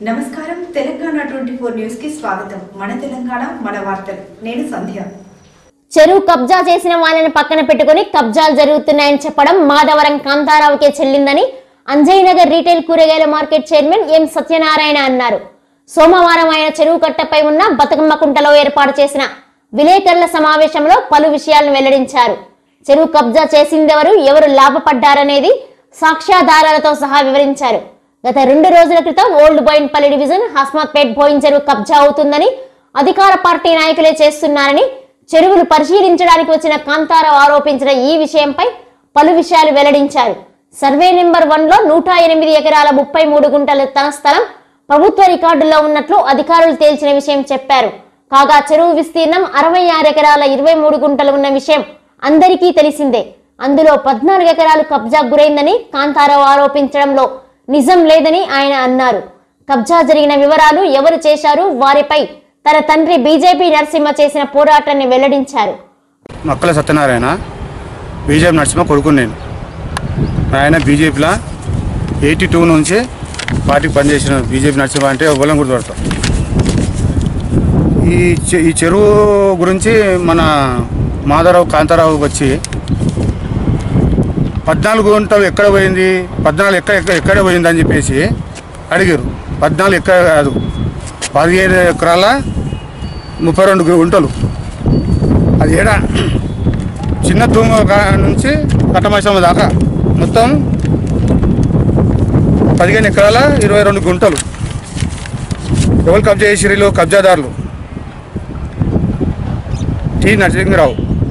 నమస్కారం Telangana twenty four news కి స్వాగతం మన తెలంగాణ మన వార్తలు నేను సంధ్య చెరువు కబ్జా చేసిన వాళ్ళని పక్కన పెట్టుకుని కబ్జాలు జరుగుతున్నాయని చెప్పడం మాధవరం కాంతారావుకే చెల్లిందని అంజయ్యనగర్ రీటైల్ కూరగాయల మార్కెట్ చైర్మన్ ఎం సత్యనారాయణ అన్నారు సోమవారం ఆయన చెరువు కట్టపై ఉన్న బతుకమ్మ కుంటలో ఏర్పాటు చేసిన విలేకరుల సమావేశంలో పలు విషయాలను వెల్లడించారు చెరువు కబ్జా చేసిందెవరు ఎవరు లాభపడ్డారనేది సాక్ష్యాధారాలతో సహా వివరించారు గత రెండు రోజుల క్రితం ఓల్డ్ బోయిన్పల్లి డివిజన్ హస్మత్పేట్ బోయిన్ చెరువు కబ్జా అవుతుందని అధికార పార్టీ నాయకులే చేస్తున్నారని చెరువులు పరిశీలించడానికి వచ్చిన కాంతారావు ఆరోపించిన ఈ విషయంపై పలు విషయాలు వెల్లడించారు సర్వే నెంబర్ వన్ లో నూట ఎనిమిది ఎకరాల ముప్పై మూడు గుంటల తన స్థలం ప్రభుత్వ రికార్డుల్లో ఉన్నట్లు అధికారులు తేల్చిన విషయం చెప్పారు కాగా చెరువు విస్తీర్ణం అరవై ఆరు ఎకరాల ఇరవై మూడు గుంటలు ఉన్న విషయం అందరికీ తెలిసిందే అందులో పద్నాలుగు ఎకరాలు కబ్జా గురైందని కాంతారావు ఆరోపించడంలో నిజం లేదని ఆయన అన్నారు కబ్జా జరిగిన వివరాలు ఎవరు చేశారు వారిపై తన తండ్రి బీజేపీ నరసింహ చేసిన పోరాటాన్ని వెల్లడించారు మక్కల సత్యనారాయణ బీజేపీ నరసింహ కొడుకుని నేను ఆయన బీజేపీలో ఎయిటీ టూ నుంచి పార్టీకి పనిచేసిన బీజేపీ నరసింహ అంటే బలం గుర్తుపడతాం ఈ చె- ఈ చెరువు గురించి మన మాధవరావు కాంతారావు వచ్చి పద్నాలుగు గుంటలు ఎక్కడ పోయింది పద్నాలుగు ఎక్కడ ఎక్కడ ఎక్కడ పోయింది అని చెప్పేసి అడిగారు పద్నాలుగు ఎక్కడ కాదు పదిహేను ఎకరాల ముప్పై రెండు గుంటలు అది ఏడా చిన్న తూము కా- నుంచి కట్టమైసమ్మ దాకా మొత్తం పదిహేను ఎకరాల ఇరవై రెండు గుంటలు ఎవరు కబ్జా చేసిరిలో కబ్జాదారులు టి నరసింహరావు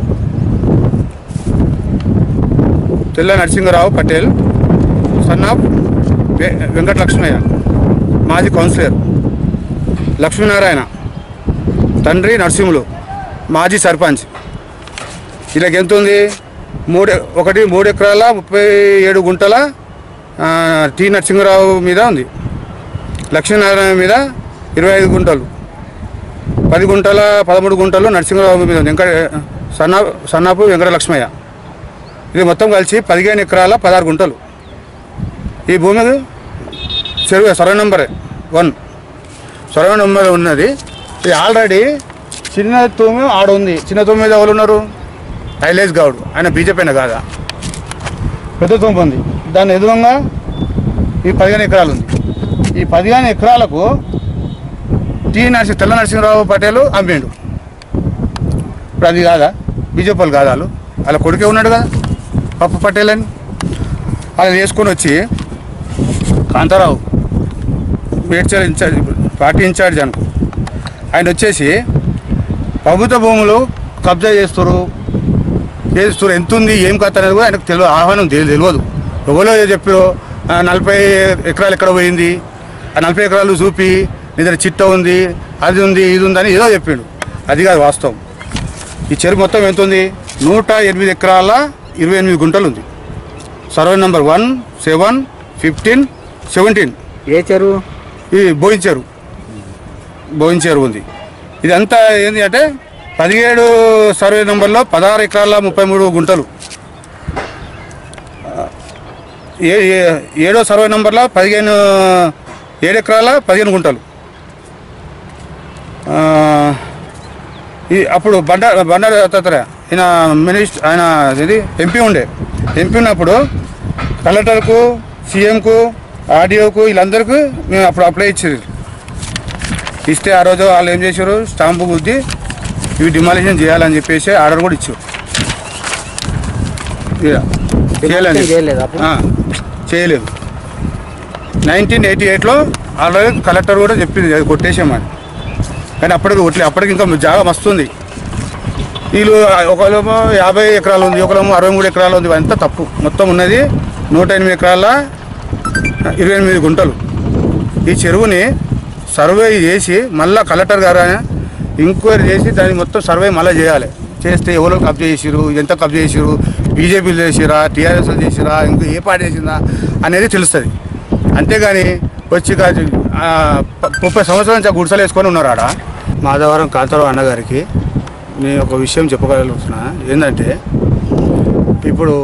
తెల్ల నరసింహరావు పటేల్ సన్ ఆఫ్ వె- వెంకట లక్ష్మయ్య మాజీ కౌన్సిలర్ లక్ష్మీనారాయణ తండ్రి నరసింహులు మాజీ సర్పంచ్ వీళ్ళకి ఎంత ఉంది మూడు ఒకటి మూడు ఎకరాల ముప్పై ఏడు గుంటల ఆ, టి నరసింహరావు మీద ఉంది లక్ష్మీనారాయణ మీద ఇరవై ఐదు గుంటలు పది గుంటల పదమూడు గుంటలు నరసింహరావు మీద ఉంది వెంకట సన్నా సన్నాపు వెంకట లక్ష్మయ్య ఇది మొత్తం కలిసి పదిహేను ఎకరాల పదహారు గుంటలు ఈ భూమి చెరువు సర్వే నంబరే వన్ సర్వే నెంబర్ ఉన్నది ఇది ఆల్రెడీ చిన్న తూమి ఆడ ఉంది చిన్న తూమి మీద ఎవరు ఉన్నారు ఐలేజ్ గౌడ్ ఆయన బీజేపీ అయినా కాదా పెద్ద తూము ఉంది దాని ఎదురుగా ఈ పదిహేను ఎకరాలు ఉంది ఈ పదిహేను ఎకరాలకు టి నరసింహ తెల్ల నరసింహరావు పటేల్ అమ్మిండు ఇప్పుడు అది కాదా బీజేపీ వాళ్ళు కాదా వాళ్ళు వాళ్ళ కొడుకే ఉన్నాడు కదా పప్పు పటేల్ అని ఆయన వేసుకొని వచ్చి Kantharao Medchal incharge party incharge అనుకో ఆయన వచ్చేసి ప్రభుత్వ భూములు కబ్జా చేస్తారు చేస్తారు ఎంత ఉంది ఏం కథ అనేది కూడా ఆయనకు తెలియదు ఆహ్వానం తెలి- తెలియదు ఎవరో చెప్పారు "ఆ, నలభై ఎకరాలు ఎక్కడ పోయింది ఆ నలభై ఎకరాలు చూపి నీ దగ్గర చిట్ట ఉంది అది ఉంది ఇది ఉంది అని ఏదో చెప్పిండు అది కాదు వాస్తవం ఈ చెరువు మొత్తం ఎంత ఉంది నూట ఎనిమిది ఎకరాల ఇరవై ఎనిమిది గుంటలు ఉంది survey number one seven fifteen seventeen A చెరువు ఇది బోయించారు బోయించారు ఉంది ఇదంతా ఏంటి అంటే పదిహేడు సర్వే నెంబర్లో పదహారు ఎకరాల ముప్పై మూడు గుంటలు ఏ ఏ- ఏడో సర్వే నెంబర్లో పదిహేను ఏడు ఎకరాల పదిహేను గుంటలు ఆ, ఈ అప్పుడు బండ బండారు దత్తాత్రేయ ఆయన మినిస్టర్ ఆయన ఇది ఎంపీ ఉండే ఎంపీ ఉన్నప్పుడు కలెక్టర్కు సీఎంకు ఆర్డీఓకు వీళ్ళందరికీ మేము అప్పుడు అప్లై ఇచ్చారు ఇస్తే ఆ రోజు వాళ్ళు ఏం చేశారు స్టాంపు గుద్ది ఇవి డిమాలిషన్ చేయాలని చెప్పేసి ఆర్డర్ కూడా ఇచ్చారు ఇక చేయలేదు చేయలేదు అప్పుడు? ఆ, చేయలేదు నైన్టీన్ ఎయిటీ ఎయిట్లో ఆల్రెడీ కలెక్టర్ కూడా చెప్పింది అది కొట్టేసామని కానీ అప్పటికి ఒట్లే అప్పటికి ఇంకా జాగా మస్తుంది వీళ్ళు ఒకళ్ళేమో యాభై ఎకరాలు ఉంది ఒకళ్ళేమో అరవై మూడు ఎకరాలు ఉంది అంతా తప్పు మొత్తం ఉన్నది నూట ఎనిమిది ఎకరాల ఇరవై ఎనిమిది గుంటలు ఈ చెరువుని సర్వే చేసి మళ్ళా కలెక్టర్ గారు ఆయన ఎంక్వైరీ చేసి దాన్ని మొత్తం సర్వే మళ్ళీ చేయాలి చేస్తే ఎవరో కబ్జా చేసిరు ఎంత కబ్జా చేసిరు బీజేపీలు చేసిరా టీఆర్ఎస్ చేసిరా ఇంకా ఏ పార్టీ చేసిందా అనేది తెలుస్తుంది అంతేగాని వచ్చి కాదు, ఆ, ప- ముప్పై సంవత్సరాల నుంచి ఆ గుడిసెలు వేసుకొని ఉన్నారు ఆడ మాధవరం కాంతారావు అన్నగారికి నేను ఒక విషయం చెప్పగలుగుతున్నా ఏంటంటే ఇప్పుడు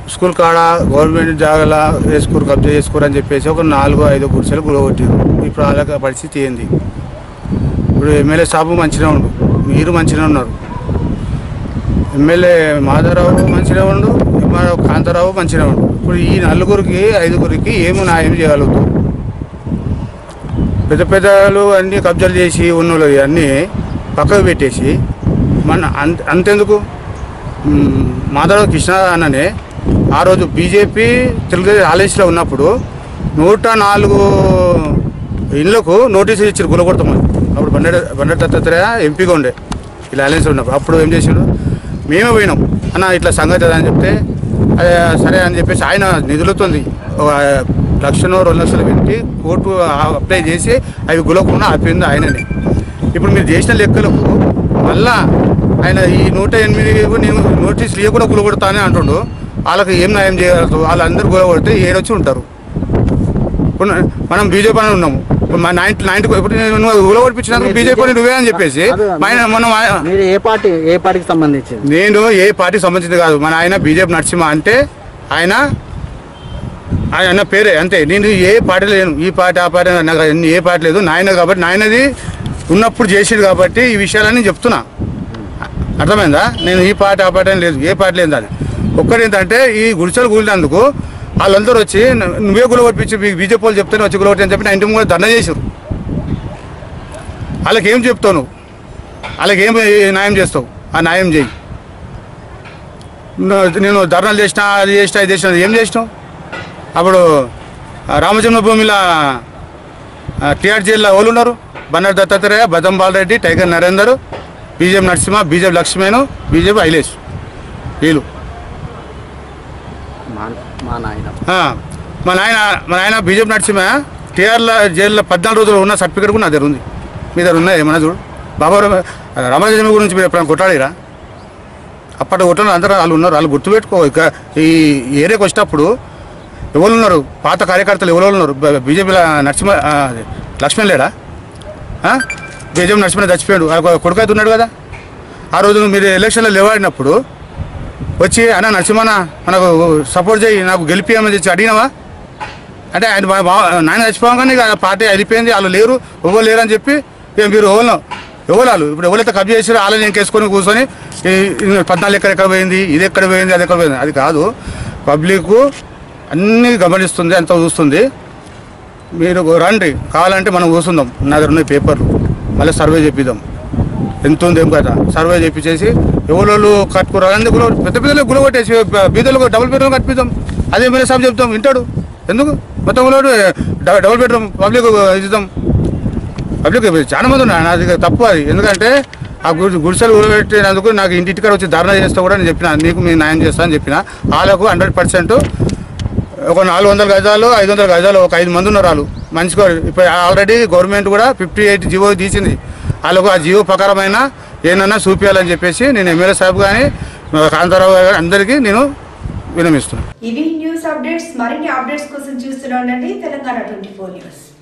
స్కూల్ కాడ గవర్నమెంట్ జాగాల వేసుకోరు కబ్జా చేసుకోరు అని చెప్పేసి ఒక నాలుగు ఐదు గుడిసెలు గురగొట్టారు ఇప్పుడు వాళ్ళకి పరిస్థితి ఏంది ఇప్పుడు ఎమ్మెల్యే సాబు మంచిగా ఉండు మీరు మంచిగా ఉన్నారు ఎమ్మెల్యే మాధవరావు మంచిగా ఉండు ఎంఆర్ఓ కాంతారావు మంచిగా ఉండు ఇప్పుడు ఈ నలుగురికి ఐదుగురికి ఏమి న్యాయం చేయగలుగుతాం పెద్ద పెద్దలు అన్నీ కబ్జాలు చేసి ఉన్నోళ్ళు అన్నీ పక్కకు పెట్టేసి మన అంత అంతెందుకు మ్, మాధవరావు కృష్ణ అన్ననే ఆ రోజు బీజేపీ తెలుగుదేశం ఆలయస్లో ఉన్నప్పుడు నూట నాలుగు ఇళ్ళకు నోటీసులు ఇచ్చారు గులగొడతామని అప్పుడు బండ బండ దత్తాత్రేయ ఎంపీగా ఉండే ఇలా అలయన్స్లో ఉన్నప్పుడు అప్పుడు ఏం చేసాడు మేమే పోయినాం అన్న ఇట్లా సంగతి అది అని చెప్తే అదే సరే అని చెప్పేసి ఆయన నిధులతోంది ఒక లక్షనో రెండు లక్షలు పెట్టి కోర్టు అప్లై చేసి అవి గులకుండా ఆపింది ఆయననే ఇప్పుడు మీరు చేసిన లెక్కలకు మళ్ళా ఆయన ఈ నూట ఎనిమిది నేను నోటీసులు ఇవ్వకుండా గులగొడతానే అంటుండు వాళ్ళకి ఏం న్యాయం చేయగలరు వాళ్ళందరూ గులగొడితే ఏడొచ్చి ఉంటారు ఇప్పుడు మనం బీజేపీ అని ఉన్నాము ఇప్పుడు మా నైన్టీ నైన్టీ ఇప్పుడు నేను నువ్వు గులగొడిపించినందుకు బీజేపీ నువ్వే అని చెప్పేసి మా ఆయన మనం ఆయన- మీరు ఏ పార్టీ ఏ పార్టీకి సంబంధించింది నేను ఏ పార్టీ సంబంధించింది కాదు మన ఆయన బీజేపీ నరసింహ అంటే ఆయన ఆయన పేరే అంతే నేను ఏ పార్టీ లేను ఈ పార్టీ ఆ పార్టీ నాకు అన్ని ఏ పార్టీ లేదు నాయన కాబట్టి నాయనది ఉన్నప్పుడు చేసేది కాబట్టి ఈ విషయాలన్నీ చెప్తున్నా అర్థమైందా నేను ఈ పార్టీ ఆ పార్టీ అని లేదు ఏ పార్టీ లేదు అని ఒక్కటి ఏంటంటే ఈ గుడిసెలు కూలినందుకు వాళ్ళందరూ వచ్చి "ను- నువ్వే గులగొట్టించి బీజేపీ వాళ్ళు చెప్తేనే వచ్చి గులగొట్టి అని చెప్పి నా ఇంటి ముందు ధర్నా చేశారు వాళ్ళకి ఏం చెప్తావు నువ్వు వాళ్ళకి ఏం న్యాయం చేస్తావు ఆ న్యాయం చేయి ను- నేను ధర్నాలు చేసిన అది చేసిన ఇది చేసిన ఏం చేసినావు అప్పుడు ఆ రామజన్మభూమిలో టీఆర్ జైల్లో ఎవరు ఉన్నారు బన్నర్ Dattatreya Badam Balareddy tiger Narender BJP Narasimha BJP Laxman BJP Ailesh వీళ్ళు మా మా నాయన ఆ, మా నాయన మా నాయన బీజేపీ నరసింహ టీఆర్లో జైల్లో పద్నాలుగు రోజులు ఉన్న సర్టిఫికేట్ కూడా నా దగ్గర ఉంది మీ దగ్గర ఉన్నాయి ఏమన్నా చూడు బాబా రామజన్మ గురించి మీరు ఎప్పుడైనా కొట్టాడిరా అప్పటి కొట్టిన అందరూ వాళ్ళు ఉన్నారు వాళ్ళు గుర్తుపెట్టుకో ఇక ఈ ఏరియాకి వచ్చినప్పుడు ఎవరు ఉన్నారు పాత కార్యకర్తలు ఎవరు ఉన్నారు బీజేపీ నరసింహ ఆ, లక్ష్మణ్ లేడా ఆ? బీజేపీ నరసింహ చచ్చిపోయాడు ఆ కొడుకు అయితే ఉన్నాడు కదా ఆ రోజు మీరు ఎలక్షన్లో లేవాడినప్పుడు వచ్చి అన్న నరసింహన్న మనకు సపోర్ట్ చేయి నాకు గెలిపియమని చెప్పి అడిగినావా అంటే ఆయన బా- బా- నాయన చచ్చిపోగానే ఇక ఆ పార్టీ అయిపోయింది వాళ్ళు లేరు ఎవరు లేరు అని చెప్పి ఇక మీరు ఎవరు ఎవరు వాళ్ళు ఇప్పుడు ఎవరైతే కబ్జా చేసారో వాళ్ళని ఇంకేసుకొని కూర్చొని ఈ- ఈ పద్నాలుగు ఎక్కడ ఎక్కడ పోయింది ఇది ఎక్కడ పోయింది అది ఎక్కడ పోయింది అది కాదు పబ్లిక్ అన్నీ గమనిస్తుంది అంత చూస్తుంది మీరు రండి కావాలంటే మనం కూర్చుందాం నా దగ్గర ఉన్నాయి పేపర్లు మళ్ళీ సర్వే చేపిద్దాం ఎంత ఉంది ఏం కదా సర్వే చేపించేసి ఎవరు కట్టుకున్నారు అందరూ గుల పెద్ద పెద్దలు గుల కొట్టేసి బీదలకు డబుల్ బెడ్రూమ్ కట్టిద్దాం అదే మీద సాబ్ చెప్తాం వింటాడు ఎందుకు మొత్తం గులోడు డబుల్ బెడ్రూమ్ పబ్లిక్ ఇద్దాం పబ్లిక్ చాలా మంది ఉన్నారు అది తప్పు అది ఎందుకంటే ఆ గుడి గుడిసెలు ఊరబెట్టినందుకు నాకు ఇంటికాడ వచ్చి ధర్నా చేస్తా కూడా నేను చెప్పిన నీకు మీ న్యాయం చేస్తా అని చెప్పిన వాళ్ళకు హండ్రెడ్ పర్సెంట్ ఒక నాలుగు వందల గజాలు ఐదు వందల గజాలు ఒక ఐదు మంది ఉన్నారు వాళ్ళు మంచిగా ఇప్పుడు ఆల్రెడీ గవర్నమెంట్ కూడా ఫిఫ్టీ ఎయిట్ జీవో తీసింది వాళ్ళకు ఆ జీవో ప్రకారమైన ఏమన్నా చూపించాలని చెప్పేసి నేను ఎమ్మెల్యే సాబ్ కానీ కాంతారావు గారు అందరికీ నేను వినమిస్తున్నాను ఇవి న్యూస్ అప్డేట్స్ మరిన్ని అప్డేట్స్ కోసం చూస్తూనే ఉండండి తెలంగాణ ట్వంటీ ఫోర్ న్యూస్